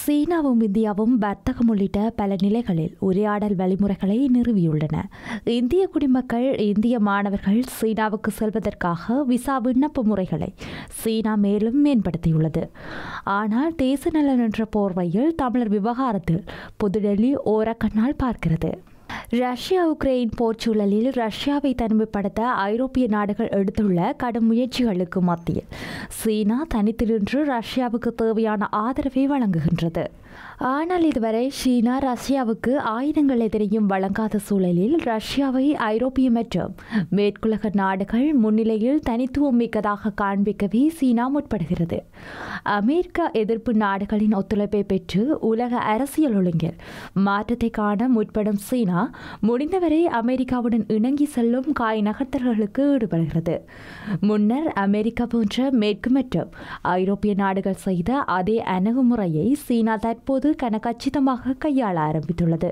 சீனாவும் இந்தியாவும் வர்த்தகம் உள்ளிட்ட பல நிலைகளில் உரையாடல் வழிமுறைகளை நிறுவியுள்ளன இந்திய குடிமக்கள் இந்திய மாணவர்கள் சீனாவுக்கு செல்வதற்காக விசா விண்ணப்ப முறைகளை சீனா மேலும் மேம்படுத்தியுள்ளது ஆனால் தேச நலன் என்ற போர்வையில் தமிழர் விவகாரத்தில் புதுடெல்லி ஓரக்கண்ணால் பார்க்கிறது ரஷ்யா உக்ரைன் போர் சூழலில் ரஷ்யாவை தனிமைப்படுத்த ஐரோப்பிய நாடுகள் எடுத்துள்ள கடும் முயற்சிகளுக்கு மத்தியில் சீனா தனித்து நின்று ரஷ்யாவுக்கு தேவையான ஆதரவை வழங்குகின்றது ஆனால் இதுவரை சீனா ரஷ்யாவுக்கு ஆயுதங்கள் எதிரையும் வழங்காத சூழலில் ரஷ்யாவை ஐரோப்பிய மற்றும் மேற்குலக நாடுகள் முன்னிலையில் தனித்துவம் மிக்கதாக காண்பிக்கவே சீனா முற்படுகிறது அமெரிக்கா எதிர்ப்பு நாடுகளின் ஒத்துழைப்பை பெற்று உலக அரசியல் ஒழுங்கில் மாற்றத்தை காண முற்படும் சீனா முடிந்தவரை அமெரிக்காவுடன் இணங்கி செல்லும் காய் நகர்த்தல்களுக்கு ஈடுபடுகிறது முன்னர் அமெரிக்கா போன்ற மேற்கு மற்றும் ஐரோப்பிய நாடுகள் செய்த அதே அணுகுமுறையை சீனா தற்போது கனகச்சிதமாக கையாள ஆரம்பித்துள்ளது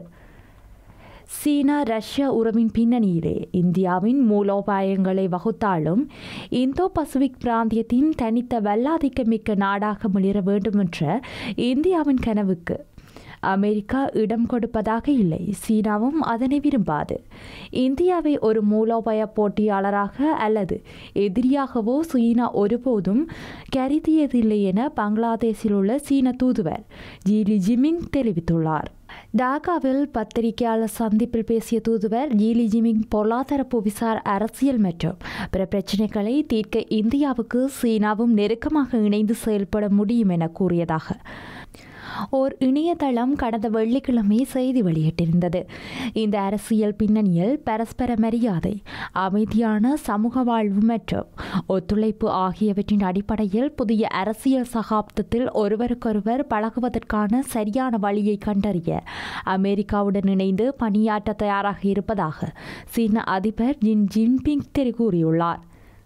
சீனா ரஷ்யா உறவின் பின்னணியிலே இந்தியாவின் மூலோபாயங்களை வகுத்தாலும் இந்தோ பசிபிக் பிராந்தியத்தின் தனித்த வல்லாதிக்கமிக்க நாடாக மிளிர வேண்டுமென்ற இந்தியாவின் கனவுக்கு அமெரிக்கா இடம் கொடுப்பதாக இல்லை சீனாவும் அதனை விரும்பாது இந்தியாவை ஒரு மூலோபாய போட்டியாளராக அல்லது எதிரியாகவோ சீனா ஒருபோதும் கருதியதில்லை என பங்களாதேஷில் உள்ள சீன தூதுவர் ஜி ஜிமிங் தெரிவித்துள்ளார் டாக்காவில் பத்திரிகையாளர் சந்திப்பில் பேசிய தூதுவர் ஜீலி ஜிமிங் பொருளாதார புவிசார் அரசியல் மற்றும் பிற பிரச்சினைகளை தீர்க்க இந்தியாவுக்கு சீனாவும் நெருக்கமாக இணைந்து செயல்பட முடியும் என கூறியதாக ஓர் இணையதளம் கடந்த வெள்ளிக்கிழமை செய்தி வெளியிட்டிருந்தது இந்த அரசியல் பின்னணியில் பரஸ்பர மரியாதை அமைதியான சமூக வாழ்வு மற்றும் ஒத்துழைப்பு ஆகியவற்றின் அடிப்படையில் புதிய அரசியல் சகாப்தத்தில் ஒருவருக்கொருவர் பழகுவதற்கான சரியான வழியை கண்டறிய அமெரிக்காவுடன் இணைந்து பணியாற்ற தயாராக இருப்பதாக சீன அதிபர் ஜின் ஜின்பிங் தெரி கூறியுள்ளார்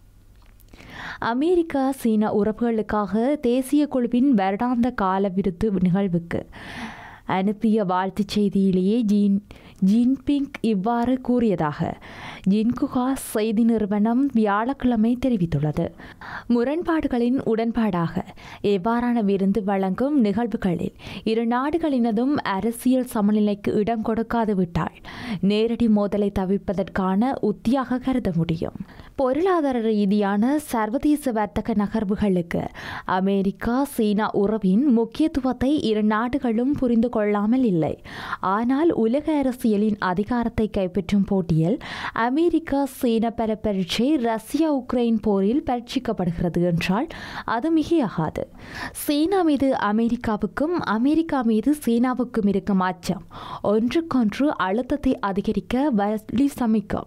அமெரிக்கா சீன உறவுகளுக்காக தேசிய குழுவின் வருடாந்த கால விருது நிகழ்வுக்கு அனுப்பிய வாழ்த்துச் செய்தியிலேயே ஜீன் ஜின்பிங் இவ்வாறு கூறியதாக ஜின்குகா செய்தி நிறுவனம் வியாழக்கிழமை தெரிவித்துள்ளது முரண்பாடுகளின் உடன்பாடாக எவ்வாறான விருந்து வழங்கும் நிகழ்வுகளில் இரு நாடுகளினதும் அரசியல் சமநிலைக்கு இடம் கொடுக்காது விட்டால் நேரடி மோதலை தவிர்ப்பதற்கான உத்தியாக கருத முடியும் பொருளாதார ரீதியான சர்வதேச வர்த்தக நகர்வுகளுக்கு அமெரிக்கா சீனா உறவின் முக்கியத்துவத்தை இரு நாடுகளும் புரிந்து கொள்ளாமல் இல்லை ஆனால் உலக அரசியலின் அதிகாரத்தை கைப்பற்றும் போட்டியில் அமெரிக்கா சீன பல பரீட்சை ரஷ்யா உக்ரைன் போரில் பரீட்சிக்கப்படுகிறது என்றால் அது மிகையாகாது சீனா மீது அமெரிக்காவுக்கும் அமெரிக்கா மீது சீனாவுக்கும் இருக்கும் அச்சம் ஒன்றுக்கொன்று அழுத்தத்தை அதிகரிக்க வழி சமைக்கும்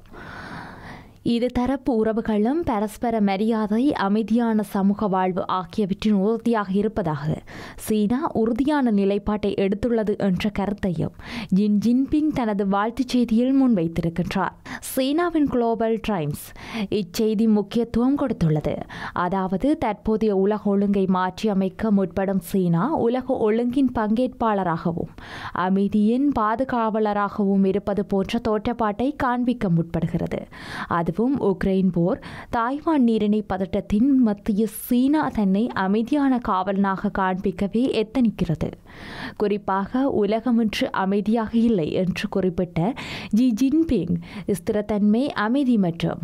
இரு தரப்பு உறவுகளும் பரஸ்பர மரியாதை அமைதியான சமூக வாழ்வு ஆகியவற்றின் உறுதியாக இருப்பதாக சீனா உறுதியான நிலைப்பாட்டை எடுத்துள்ளது என்ற கருத்தையும் ஜின் ஜின்பிங் தனது வாழ்த்துச் செய்தியில் முன்வைத்திருக்கின்றார் சீனாவின் குளோபல் டைம்ஸ் இச்செய்தி முக்கியத்துவம் கொடுத்துள்ளது அதாவது தற்போதைய உலக ஒழுங்கை மாற்றியமைக்க முற்படும் சீனா உலக ஒழுங்கின் பங்கேற்பாளராகவும் அமைதியின் பாதுகாவலராகவும் இருப்பது போன்ற தோற்றப்பாட்டை காண்பிக்க முற்படுகிறது அது அதுவும் உக்ரைன் போர் தாய்வான் நீரிணை பதட்டத்தின் மத்திய சீனா தன்னை அமைதியான காவலனாக காண்பிக்கவே எத்தனிக்கிறது குறிப்பாக உலகமின்று அமைதியாக இல்லை என்று குறிப்பிட்ட ஜி ஜின்பிங் ஸ்திரத்தன்மை அமைதி மற்றும்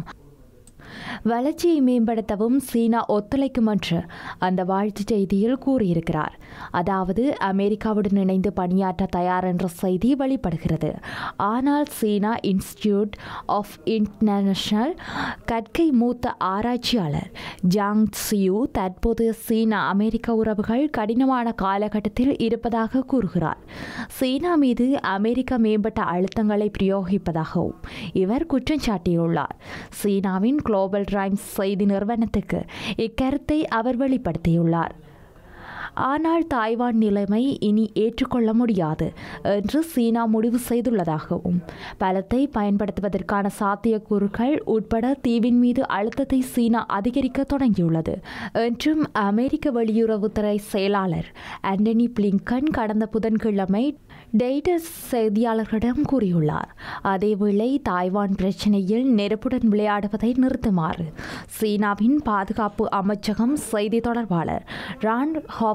வளர்ச்சியை மேம்படுத்தவும் சீனா ஒத்துழைக்கும் என்று அந்த வாழ்த்துச் செய்தியில் கூறியிருக்கிறார் அதாவது அமெரிக்காவுடன் இணைந்து பணியாற்ற தயார் என்ற செய்தி வெளிப்படுகிறது ஆனால் சீனா இன்ஸ்டிடியூட் ஆஃப் இன்டர்நேஷனல் கற்கை மூத்த ஆராய்ச்சியாளர் ஜாங் சியூ தற்போது சீனா அமெரிக்க உறவுகள் கடினமான காலகட்டத்தில் இருப்பதாக கூறுகிறார் சீனா மீது அமெரிக்கா மேம்பட்ட அழுத்தங்களை பிரயோகிப்பதாகவும் இவர் குற்றம் சாட்டியுள்ளார் சீனாவின் குளோபல் டைம்ஸ் செய்தி நிறுவனத்துக்கு இக்கருத்தை அவர் வெளிப்படுத்தியுள்ளார் ஆனால் தாய்வான் நிலைமை இனி ஏற்றுக்கொள்ள முடியாது என்று சீனா முடிவு செய்துள்ளதாகவும் பலத்தை பயன்படுத்துவதற்கான சாத்தியக்கூறுகள் உட்பட தீவின் மீது அழுத்தத்தை சீனா அதிகரிக்க தொடங்கியுள்ளது என்றும் அமெரிக்க வெளியுறவுத்துறை செயலாளர் ஆண்டனி பிளிங்கன் கடந்த புதன்கிழமை டெய்டஸ் செய்தியாளர்களிடம் கூறியுள்ளார் அதேவேளை தாய்வான் பிரச்சினையில் நெருப்புடன் விளையாடுவதை நிறுத்துமாறு சீனாவின் பாதுகாப்பு அமைச்சகம் செய்தி தொடர்பாளர் ரான் ஹாப்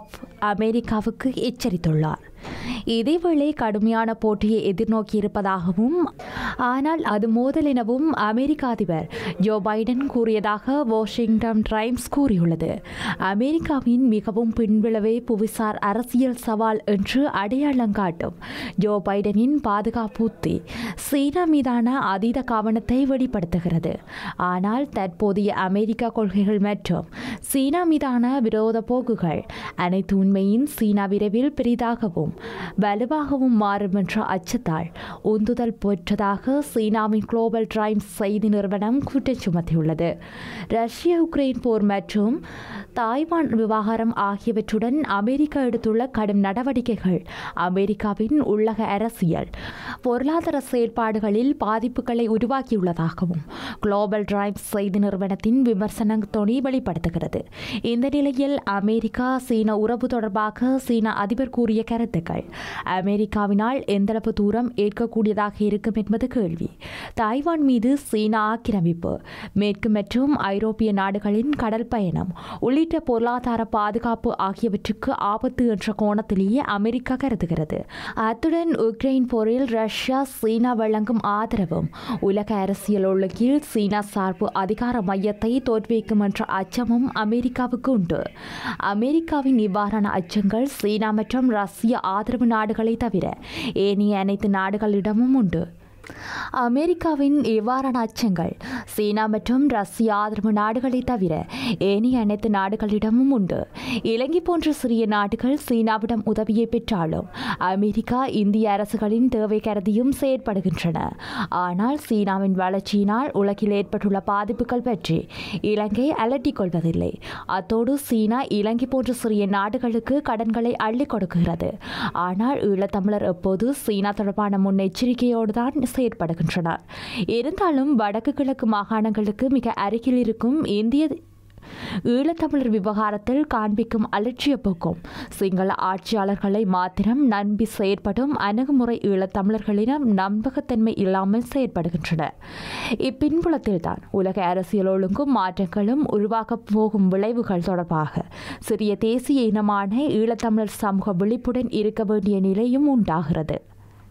லாவ்ராவ் அமெரிக்காவுக்கு எச்சரித்துள்ளார் இதேவேளை கடுமையான போட்டியை எதிர்நோக்கி இருப்பதாகவும் ஆனால் அது மோதல் எனவும் அமெரிக்க அதிபர் ஜோ பைடன் கூறியதாக வாஷிங்டன் டைம்ஸ் கூறியுள்ளது அமெரிக்காவின் மிகவும் பின்விளைவே புவிசார் அரசியல் சவால் என்று அடையாளம் காட்டும் ஜோ பைடனின் பாதுகாப்பு உத்தி சீனா மீதான அதீத கவனத்தை வெளிப்படுத்துகிறது ஆனால் தற்போதைய அமெரிக்க கொள்கைகள் மற்றும் சீனா மீதான விரோத போக்குகள் அனைத்து உண்மையின் சீனா விரைவில் பெரிதாகவும் வலுவாகவும் மாறும் என்ற அச்சத்தால் உந்துதல் பெற்றதாக சீனாவின் குளோபல் டைம்ஸ் செய்தி நிறுவனம் குற்றம் சுமத்தியுள்ளது ரஷ்ய உக்ரைன் போர் மற்றும் தாய்வான் விவகாரம் ஆகியவற்றுடன் அமெரிக்கா எடுத்துள்ள கடும் நடவடிக்கைகள் அமெரிக்காவின் உள்ளக அரசியல் பொருளாதார செயல்பாடுகளில் பாதிப்புகளை உருவாக்கியுள்ளதாகவும் குளோபல் டைம்ஸ் செய்தி நிறுவனத்தின் விமர்சன தொனி வெளிப்படுத்துகிறது இந்த நிலையில் அமெரிக்கா சீன உறவு தொடர்பாக சீன அதிபர் கூறிய கருத்துக்கள் அமெரிக்காவினால் எந்தளவு தூரம் ஏற்கக்கூடியதாக இருக்கும் என்பது கேள்வி தாய்வான் மீது சீனா ஆக்கிரமிப்பு மேற்கு மற்றும் ஐரோப்பிய நாடுகளின் கடல் பயணம் உள்ளிட்ட பொருளாதார பாதுகாப்பு ஆகியவற்றுக்கு ஆபத்து என்ற கோணத்திலேயே அமெரிக்கா கருதுகிறது அத்துடன் உக்ரைன் போரில் ரஷ்யா சீனா வழங்கும் ஆதரவும் உலக அரசியல் ஒழுங்கில் சீனா சார்பு அதிகார மையத்தை தோற்றுவிக்கும் என்ற அச்சமும் அமெரிக்காவுக்கு உண்டு அமெரிக்காவின் இவ்வாறான அச்சங்கள் சீனா மற்றும் ரஷ்ய ஆதரவு நாடுகளை தவிர ஏனைய அனைத்து நாடுகளிடமும் உண்டு அமெரிக்காவின் இவ்வாறான அச்சங்கள் சீனா மற்றும் ரஷ்ய ஆதரவு நாடுகளை தவிர ஏனைய அனைத்து நாடுகளிடமும் உண்டு இலங்கை போன்ற சிறிய நாடுகள் சீனாவிடம் உதவியை பெற்றாலும் அமெரிக்கா இந்திய அரசுகளின் தேவை கருதியும் செயற்படுகின்றன ஆனால் சீனாவின் வளர்ச்சியினால் உலகில் ஏற்பட்டுள்ள பாதிப்புகள் பற்றி இலங்கை அலட்டிக் கொள்வதில்லை அத்தோடு சீனா இலங்கை போன்ற சிறிய நாடுகளுக்கு கடன்களை அள்ளிக் கொடுக்கிறது ஆனால் ஈழத்தமிழர் எப்போது சீனா தொடர்பான முன்னெச்சரிக்கையோடு தான் செயற்படுகின்றனர் இருந்தாலும் வடக்கு கிழக்கு மாகாணங்களுக்கு மிக அருகில் இருக்கும் இந்திய ஈழத்தமிழர் விவகாரத்தில் காண்பிக்கும் அலட்சிய போக்கும் சிங்கள ஆட்சியாளர்களை மாத்திரம் நம்பி செயற்படும் அணுகுமுறை ஈழத்தமிழர்களிடம் நம்பகத்தன்மை இல்லாமல் செயற்படுகின்றன இப்பின்புலத்தில்தான் உலக அரசியல் ஒழுங்கும் மாற்றங்களும் உருவாகப் போகும் விளைவுகள் தொடர்பாக சிறிய தேசிய இனமான ஈழத்தமிழர் சமூக விழிப்புடன் இருக்க வேண்டிய நிலையும் உண்டாகிறது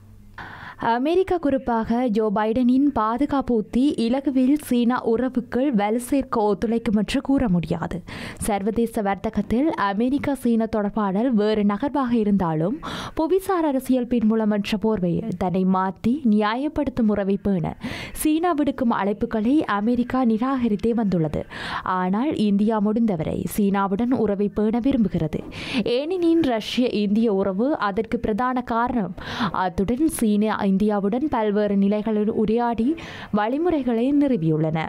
அமெரிக்கா குறிப்பாக ஜோ பைடனின் பாதுகாப்பு உத்தி இலகுவில் சீனா உறவுக்குள் வலு சேர்க்க ஒத்துழைக்கும் என்று கூற முடியாது சர்வதேச வர்த்தகத்தில் அமெரிக்கா சீன தொடர்பாடல் வேறு நகர்வாக இருந்தாலும் புவிசார் அரசியல் பின்புலம் என்ற போர்வையில் தன்னை மாற்றி நியாயப்படுத்தும் உறவை பேண சீனா விடுக்கும் அழைப்புகளை அமெரிக்கா நிராகரித்தே வந்துள்ளது ஆனால் இந்தியா முடிந்தவரை சீனாவுடன் உறவை பேண விரும்புகிறது ஏனெனில் ரஷ்ய இந்திய உறவு அதற்கு பிரதான காரணம் அத்துடன் சீனா இந்தியாவுடன் பல்வேறு நிலைகளில் உரையாடி வழிமுறைகளை நிறுவியுள்ளன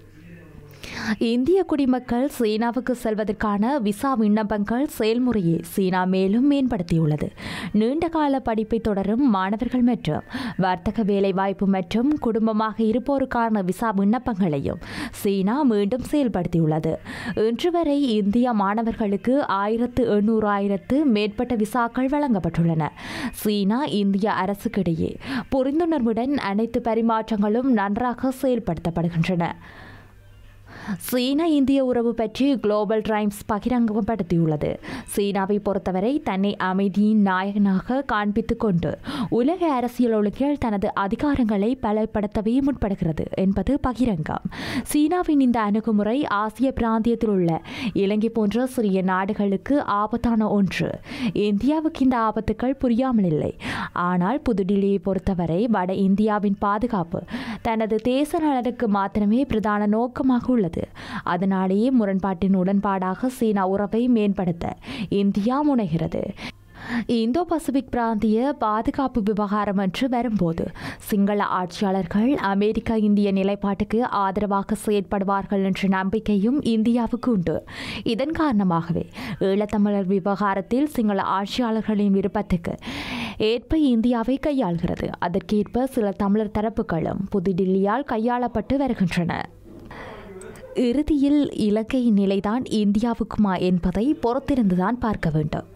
இந்திய குடிமக்கள் சீனாவுக்கு செல்வதற்கான விசா விண்ணப்பங்கள் செயல்முறையை சீனா மேலும் மேம்படுத்தியுள்ளது நீண்டகால படிப்பை தொடரும் மாணவர்கள் மற்றும் வர்த்தக வேலைவாய்ப்பு மற்றும் குடும்பமாக இருப்போருக்கான விசா விண்ணப்பங்களையும் சீனா மீண்டும் செயல்படுத்தியுள்ளது இன்று வரை இந்திய மாணவர்களுக்கு ஆயிரத்து எண்ணூறாயிரத்து மேற்பட்ட விசாக்கள் வழங்கப்பட்டுள்ளன சீனா இந்திய அரசுக்கிடையே புரிந்துணர்வுடன் அனைத்து பரிமாற்றங்களும் நன்றாக செயல்படுத்தப்படுகின்றன சீனா இந்திய உறவு பற்றி குளோபல் டைம்ஸ் பகிரங்கப்படுத்தியுள்ளது சீனாவை பொறுத்தவரை தன்னை அமைதியின் நாயகனாக காண்பித்துக் கொண்டு உலக அரசியல் ஒழுங்கில் தனது அதிகாரங்களை பலப்படுத்தவே முற்படுகிறது என்பது பகிரங்கம் சீனாவின் இந்த அணுகுமுறை ஆசிய பிராந்தியத்தில் உள்ள இலங்கை போன்ற சிறிய நாடுகளுக்கு ஆபத்தான ஒன்று இந்தியாவுக்கு இந்த ஆபத்துக்கள் புரியாமல் இல்லை ஆனால் புதுடில்லியை பொறுத்தவரை வட இந்தியாவின் பாதுகாப்பு தனது தேச நலனுக்கு மாத்திரமே பிரதான நோக்கமாக உள்ளது அதனாலேயே முரண்பாட்டின் உடன்பாடாக சீனா உறவை மேம்படுத்த இந்தியா முனைகிறது இந்தோ பசிபிக் பிராந்திய பாதுகாப்பு விவகாரம் என்று வரும்போது சிங்கள ஆட்சியாளர்கள் அமெரிக்கா இந்திய நிலைப்பாட்டுக்கு ஆதரவாக செயற்படுவார்கள் என்ற நம்பிக்கையும் இந்தியாவுக்கு உண்டு இதன் காரணமாகவே ஈழத்தமிழர் விவகாரத்தில் சிங்கள ஆட்சியாளர்களின் விருப்பத்துக்கு ஏற்ப இந்தியாவை கையாள்கிறது அதற்கேற்ப சில தமிழர் தரப்புகளும் புதுடில்லியால் கையாளப்பட்டு வருகின்றன இறுதியில் இலங்கையின் நிலைதான் இந்தியாவுக்குமா என்பதை பொறுத்திருந்துதான் பார்க்க வேண்டும்